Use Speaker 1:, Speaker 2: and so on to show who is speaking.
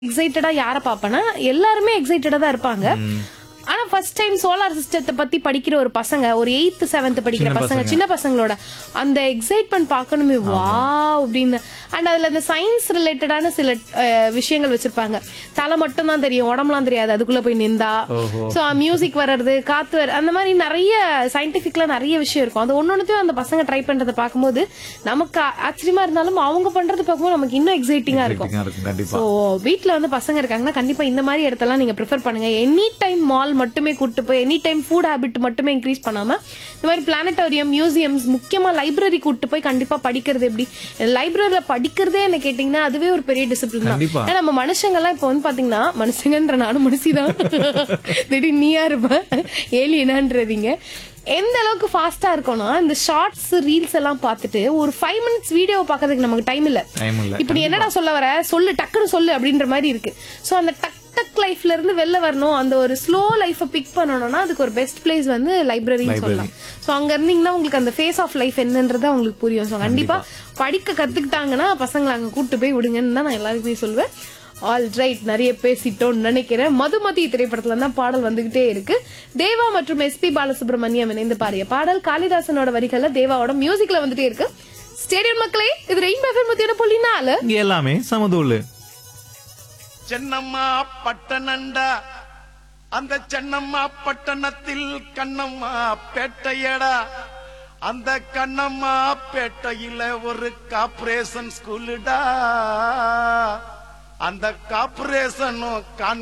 Speaker 1: எக்ஸைட்டடா யார பாப்பேன்னா எல்லாருமே எக்ஸைட்டடா தான் இருப்பாங்க ஆனா ஃபர்ஸ்ட் டைம் சோலார் சிஸ்டத்தை பத்தி படிக்கிற ஒரு பசங்க ஒரு எயித்து செவன்த் படிக்கிற
Speaker 2: சின்ன
Speaker 1: பசங்க
Speaker 2: பசங்க.
Speaker 1: சின்ன பசங்களோட அந்த எக்ஸைட்மெண்ட் பார்க்கணுமே வா அப்படின்னு அண்ட் அதுல இந்த சயின்ஸ் ரிலேட்டடான சில அஹ், விஷயங்கள் வச்சிருப்பாங்க தலை மட்டும் தான் தெரியும் உடம்புலாம் தெரியாது அதுக்குள்ள போய் நின்றா
Speaker 2: ஓஹோ.
Speaker 1: ஸோ மியூசிக் வர்றது காத்து வர அந்த மாதிரி நிறைய சயின்டிபிக்ல நிறைய விஷயம் இருக்கும் அது ஒன்னொன்னுத்தையும் அந்த பசங்க ட்ரை பண்றதை பார்க்கும்போது நமக்கு ஆ- ஆச்சரியமா இருந்தாலும் அவங்க பண்றது பார்க்கும்போது நமக்கு இன்னும் எக்ஸைட்டிங்கா இருக்கும்
Speaker 2: Exciting-ஆ இருக்கும் கண்டிப்பா
Speaker 1: ஸோ வீட்ல வந்து பசங்க இருக்காங்கன்னா கண்டிப்பா இந்த மாதிரி இடத்தெல்லாம் நீங்க ப்ரிஃபர் பண்ணுங்க எனி டைம் மால் மட்டுமே கூட்டு போய் எனி டைம் ஃபுட் ஹேபிட் மட்டுமே இன்க்ரீஸ் பண்ணாம இந்த மாதிரி பிளானட்டோரியம் மியூசியம்ஸ் முக்கியமா லைப்ரரி கூட்டு போய் கண்டிப்பா படிக்கிறது எப்படி லைப்ரரியில படிக்கிறதே என்ன கேட்டீங்கன்னா அதுவே ஒரு பெரிய டிசிப்ளின் தான்
Speaker 2: கண்டிப்பா.
Speaker 1: ஏன்னா நம்ம மனுஷங்க எல்லாம் இப்போ வந்து பாத்தீங்கன்னா மனுஷங்கன்ற நானும் மனுஷிதான் திடீர் நீயா இருப்ப ஏலியனான்றதீங்க எந்த அளவுக்கு ஃபாஸ்டா இருக்கோம்னா இந்த ஷார்ட்ஸ் ரீல்ஸ் எல்லாம் பார்த்துட்டு ஒரு ஃபைவ் மினிட்ஸ் வீடியோ பார்க்கறதுக்கு நமக்கு டைம் இல்ல
Speaker 2: டைம் இல்ல
Speaker 1: இப்ப நீ என்னடா சொல்ல வர சொல்லு டக்குன்னு சொல்லு அப்படின்ற மாதிரி இருக்கு சோ அந்த டக் டக் லைஃப்ல இருந்து வெளில வரணும் அந்த ஒரு ஸ்லோ லைஃப பிக் பண்ணணும்னா அதுக்கு ஒரு பெஸ்ட் பிளேஸ் வந்து லைப்ரரின்னு
Speaker 2: Library.
Speaker 1: சொல்லலாம் சோ அங்க இருந்தீங்கன்னா உங்களுக்கு அந்த ஃபேஸ் ஆஃப் லைஃப் என்னன்றது அவங்களுக்கு புரியும் சோ கண்டிப்பா படிக்க கத்துக்கிட்டாங்கன்னா பசங்களை அங்க கூட்டு போய் விடுங்கன்னு தான் நான் எல்லாருக்குமே சொல்லுவேன் ஆல் ரைட் நிறைய பேசிட்டோம்னு நினைக்கிறேன் மதுமதி திரைப்படத்துல தான் பாடல் வந்துகிட்டே இருக்கு தேவா மற்றும் எஸ்பி பாலசுப்ரமணியம் இணைந்து பாடிய பாடல் காளிதாசனோட வரிகள்ல தேவாவோட மியூசிக்ல வந்துட்டே இருக்கு ஸ்டேடியம் மக்களே இது ரெயின் எஃப்எம் முத்தியான புள்ளி நாலு
Speaker 2: இங்க எல்லாமே சமதூளு
Speaker 3: சென்னம்மா பட்டணண்டா அந்த சென்னம்மா பட்டணத்தில் கண்ணம்மா பேட்டையடா அந்த கண்ணம்மா பேட்டையில ஒரு கார்ப்பரேஷன் ஸ்கூலுடா அந்த கார்ப்பரேஷனும் கான்